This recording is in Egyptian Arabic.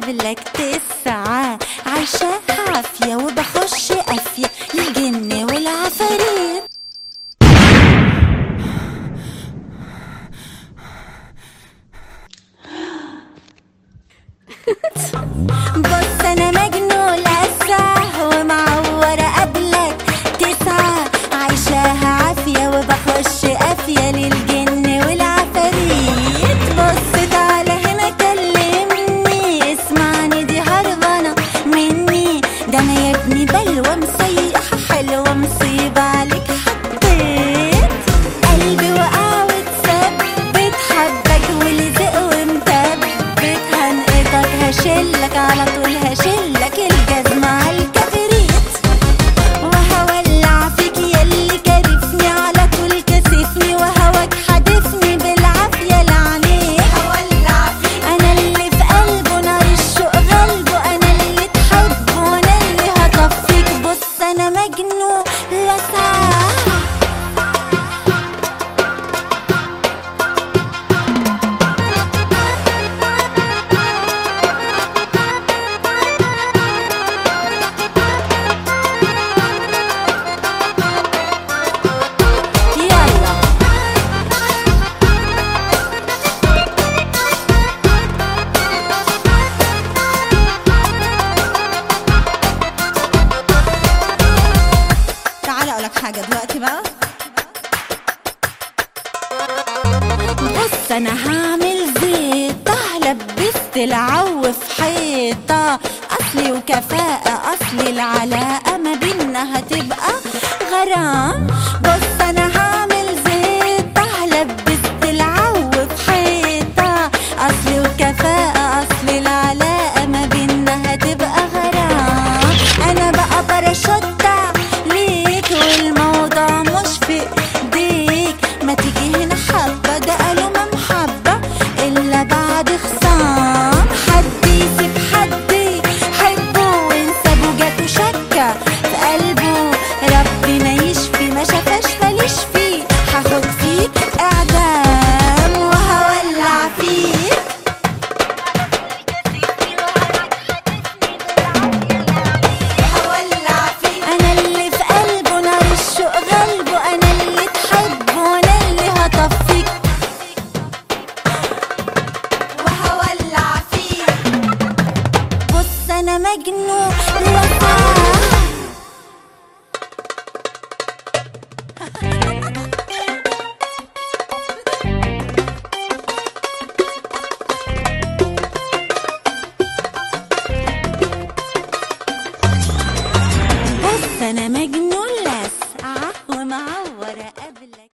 قبلك تسعة عايشة عافية وبخش قافية الجن والعفاريت بص انا مجنون لسه ومعورة قبلك تسعة عايشاها عافية وبخش قافية للجن والعفاريت بص تعالى هنا كلمني اسمعني دي هربانة مني ده انا يا ابني بلوى مسيحة حلوة مصيبة عليك حطيت قلبي وقع واتثبت حبك ولزق ومثبت هنقطك هشلك على طول هشلك الجزمة على الكبريت وهولع فيك يلي كارفني على طول كسفني وهواك حدفني بالعافية لعليك هولع فيك انا اللي في قلبه نار الشوق غلبه انا اللي تحبه وانا اللي هطفيك بص انا مجنون لسعة يلا تعالى اقولك حاجه دلوقتي بقى بص انا هعمل زيطه لبست العو في حيطه اصلي وكفاءه اصلي العلاقه ما بينا هتبقى غرام بص انا هعمل زيطه لبست العو في حيطه اصلي وكفاءه اصلي العلاقه ما بينا هتبقى غرام انا بقى باراشوتة ليك والموضوع مش في ايديك ما تيجي هنا حبة ده قالوا ما محبة إلا بعد خصام حد يسيب حد يحبه وانسى جاته شكة في قلبه ربي ما يشفي ما شافاش ماليش فيه هاخد فيه إعدام وهولع فيه هولع فيه انا اللي في قلبه نار الشوق غلبه انا اللي تحبه وانا اللي هطفيك وهولع فيه بص انا مجنون لسعة بص انا